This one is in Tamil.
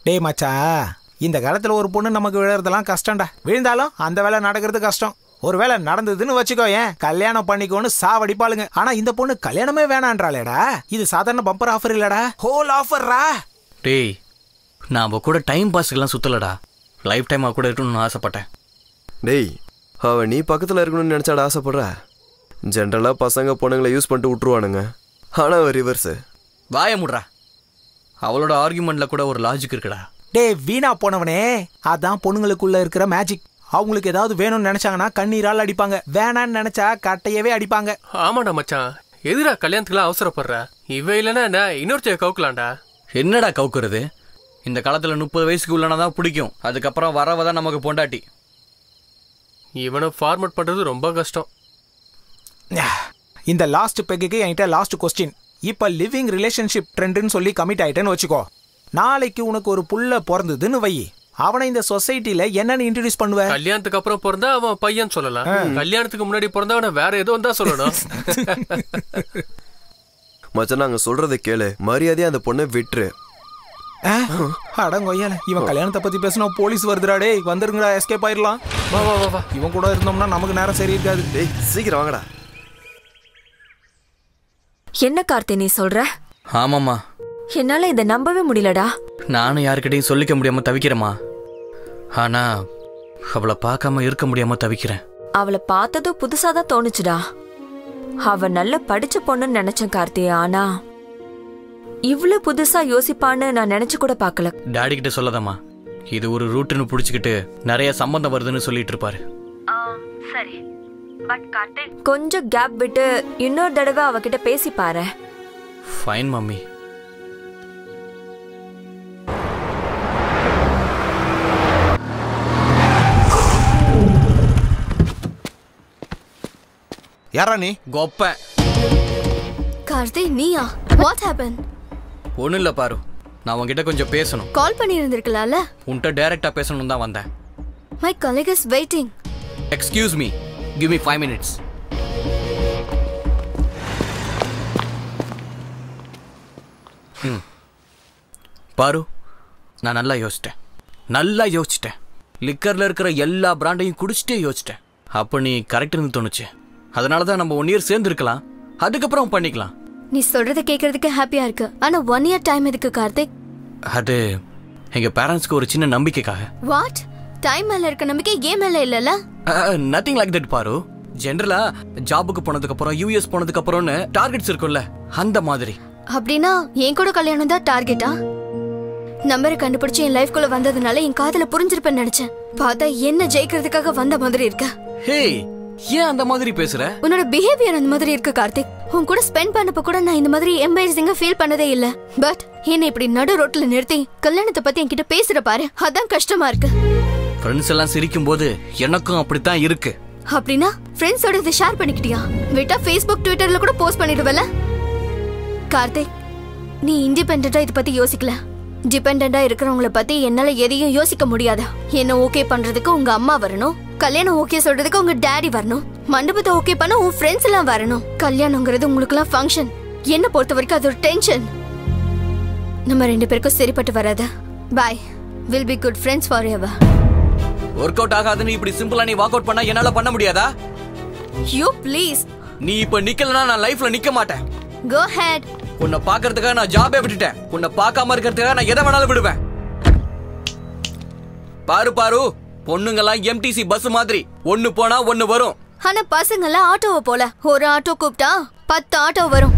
டேய் மச்சா இந்த காலத்துல ஒரு பொண்ணு நமக்கு விழுறதெல்லாம் கஷ்டம்டா விழுந்தாலும் அந்த வேலை நடக்கிறது கஷ்டம் ஒரு வேலை நடந்ததுன்னு வச்சுக்கோ ஏன் கல்யாணம் பண்ணிக்கோன்னு சாவடிப்பாளுங்க ஆனா இந்த பொண்ணு கல்யாணமே வேணான்றாளேடா இது சாதாரண பம்பர் ஆஃபர் இல்லடா ஹோல் ஆஃபர்ரா டேய் நான் அவ கூட டைம் பாஸுக்கெல்லாம் சுத்தலடா லைஃப் டைம் அவ கூட இருக்கணும்னு ஆசைப்பட்டேன் டேய் அவ நீ பக்கத்தில் இருக்கணும்னு நினச்சாட ஆசைப்படுற ஜென்ரலாக பசங்க பொண்ணுங்களை யூஸ் பண்ணிட்டு விட்ருவானுங்க ஆனால் அவன் ரிவர்ஸு வாய முட்றா அவளோட ஆர்குமெண்ட்ல கூட ஒரு லாஜிக் இருக்குடா டேய் வீணா போனவனே அதான் பொண்ணுங்களுக்குள்ள இருக்கிற மேஜிக் அவங்களுக்கு ஏதாவது வேணும்னு நினைச்சாங்கன்னா கண்ணீரால் அடிப்பாங்க வேணான்னு நினைச்சா கட்டையவே அடிப்பாங்க ஆமாடா மச்சான் எதுடா கல்யாணத்துக்குலாம் அவசரப்படுற இவ இல்லைன்னா என்ன இன்னொருத்தைய கவுக்கலாம்டா என்னடா கவுக்குறது இந்த காலத்துல முப்பது வயசுக்கு உள்ளனா தான் பிடிக்கும் அதுக்கப்புறம் வரவ தான் நமக்கு பொண்டாட்டி இவனை ஃபார்மட் பண்றது ரொம்ப கஷ்டம் இந்த லாஸ்ட் பெக்குக்கு என்கிட்ட லாஸ்ட் கொஸ்டின் இப்ப லிவிங் ரிலேஷன்ஷிப் ட்ரெண்டுன்னு சொல்லி கமிட் ஆயிட்டேன்னு வச்சுக்கோ நாளைக்கு உனக்கு ஒரு புள்ள பிறந்ததுன்னு வை அவனை இந்த சொசைட்டில என்னன்னு இன்ட்ரடியூஸ் பண்ணுவ கல்யாணத்துக்கு அப்புறம் பிறந்தா அவன் பையன் சொல்லலாம் கல்யாணத்துக்கு முன்னாடி பிறந்தவன வேற ஏதோ தான் சொல்லணும் மச்சான் நாங்கள் சொல்கிறத கேளு மரியாதையாக அந்த பொண்ணை விட்டுரு ஆ? அடங்கொய்யால இவன் கல்யாணத்தை பத்தி பேசினா போலீஸ் வருதுடா டேய் வந்துருங்கடா எஸ்கேப் ஆயிரலாம் வா வா வா வா இவன் கூட இருந்தோம்னா நமக்கு நேரம் சரி இருக்காது டேய் சீக்கிரம் வாங்கடா என்ன கார்த்தி நீ சொல்ற ஆமாம்மா என்னால இதை நம்பவே முடியலடா நானும் யாருக்கிட்டையும் சொல்லிக்க முடியாம தவிக்கிறேம்மா ஆனா அவளை பார்க்காம இருக்க முடியாம தவிக்கிறேன் அவளை பார்த்ததும் புதுசா தான் தோணுச்சுடா அவ நல்ல படிச்ச பொண்ணுன்னு நினைச்சேன் கார்த்தி ஆனா இவ்ளோ புதுசா யோசிப்பான்னு நான் நினைச்சு கூட பார்க்கல டாடி கிட்ட சொல்லாதம்மா இது ஒரு ரூட்டுன்னு புடிச்சுக்கிட்டு நிறைய சம்பந்தம் வருதுன்னு சொல்லிட்டு இருப்பாரு சரி பட் கார்த்தி கொஞ்சம் கேப் விட்டு இன்னொரு தடவை அவகிட்ட பேசி பாரு ஃபைன் மம்மி யாரா நீ கொப்பேன் கார்த்தி நீயா வாட் ஹேப்பன் ஒன்றும் இல்லை பாரு நான் உன்கிட்ட கொஞ்சம் பேசணும் கால் பண்ணி இருந்திருக்கலாம்ல உன்கிட்ட டைரக்டா பேசணும் தான் வந்தேன் my colleague is waiting excuse me give me five minutes பாரு நான் நல்லா யோசிச்சிட்டேன் நல்லா யோசிச்சிட்டேன் லிக்கரில் இருக்கிற எல்லா பிராண்டையும் குடிச்சிட்டே யோசிச்சிட்டேன் அப்போ நீ கரெக்டுன்னு தோணுச்சு அதனால தான் நம்ம ஒன் இயர் சேர்ந்துருக்கலாம் அதுக்கப்புறம் பண்ணிக்கலாம் நீ சொல்றத கேக்குறதுக்கு ஹாப்பியா இருக்கு ஆனா ஒன் இயர் டைம் எதுக்கு கார்த்திக் அது எங்கள் பேரண்ட்ஸ்க்கு ஒரு சின்ன நம்பிக்கைக்காக வாட் டைம் மேல இருக்க நம்பிக்கை ஏன் மேல இல்லல நத்திங் லைக் தட் பாரு ஜென்ரலா ஜாபுக்கு போனதுக்கு அப்புறம் யூஎஸ் போனதுக்கு அப்புறம்னு டார்கெட்ஸ் இருக்கும்ல அந்த மாதிரி அப்படின்னா என் கூட கல்யாணம் தான் டார்கெட்டா நம்பரை கண்டுபிடிச்சு என் லைஃப்குள்ள வந்ததுனால என் காதல புரிஞ்சிருப்பேன்னு நினைச்சேன் பார்த்தா என்ன ஜெயிக்கிறதுக்காக வந்த மாதிரி இருக்க ஹே ஏன் அந்த மாதிரி பேசுற உன்னோட பிஹேவியர் அந்த மாதிரி இருக்கு கார்த்திக் உன் கூட ஸ்பெண்ட் பண்ணப்ப கூட நான் இந்த மாதிரி எம்பைசிங்கா ஃபீல் பண்ணதே இல்ல பட் என்ன இப்படி நடு ரோட்ல நிறுத்தி கல்யாணத்தை பத்தி என்கிட்ட பேசுற பாரு அதான் கஷ்டமா இருக்கு ஃப்ரெண்ட்ஸ் எல்லாம் சிரிக்கும் போது எனக்கும் அப்படித்தான் இருக்கு அப்படின்னா ஃப்ரெண்ட்ஸோட இதை ஷேர் பண்ணிக்கிட்டியா விட்டா ஃபேஸ்புக் ட்விட்டர்ல கூட போஸ்ட் பண்ணிடுவல கார்த்திக் நீ இண்டிபெண்டா இத பத்தி யோசிக்கல டிபெண்டா இருக்கிறவங்கள பத்தி என்னால எதையும் யோசிக்க முடியாதா என்ன ஓகே பண்றதுக்கு உங்க அம்மா வரணும் கல்யாணம் ஓகே சொல்றதுக்கு உங்க டாடி வரணும் மண்டபத்தை ஓகே பண்ண உன் ஃப்ரெண்ட்ஸ் எல்லாம் வரணும் கல்யாணங்கிறது உங்களுக்கு எல்லாம் ஃபங்க்ஷன் என்ன பொறுத்த வரைக்கும் அது ஒரு டென்ஷன் நம்ம ரெண்டு பேருக்கும் சரிப்பட்டு வராது bye will be good friends forever work out ஆகாதுன்னு இப்படி சிம்பிளா நீ வாக் அவுட் பண்ணா என்னால பண்ண முடியாதா யூ ப்ளீஸ் நீ இப்ப நிக்கலனா நான் லைஃப்ல நிக்க மாட்டேன் கோ ஹெட் உன்னை பாக்குறதுக்காக நான் ஜாபே விட்டுட்டேன் உன்னை பார்க்காம இருக்கிறதுக்காக நான் எதை வேணாலும் விடுவேன் பாரு பாரு பொண்ணுங்கெல்லாம் எம்டிசி பஸ் மாதிரி ஒண்ணு போனா ஒண்ணு வரும் ஆனா பசங்க எல்லாம் ஆட்டோவை போல ஒரு ஆட்டோ கூப்பிட்டா பத்து ஆட்டோ வரும்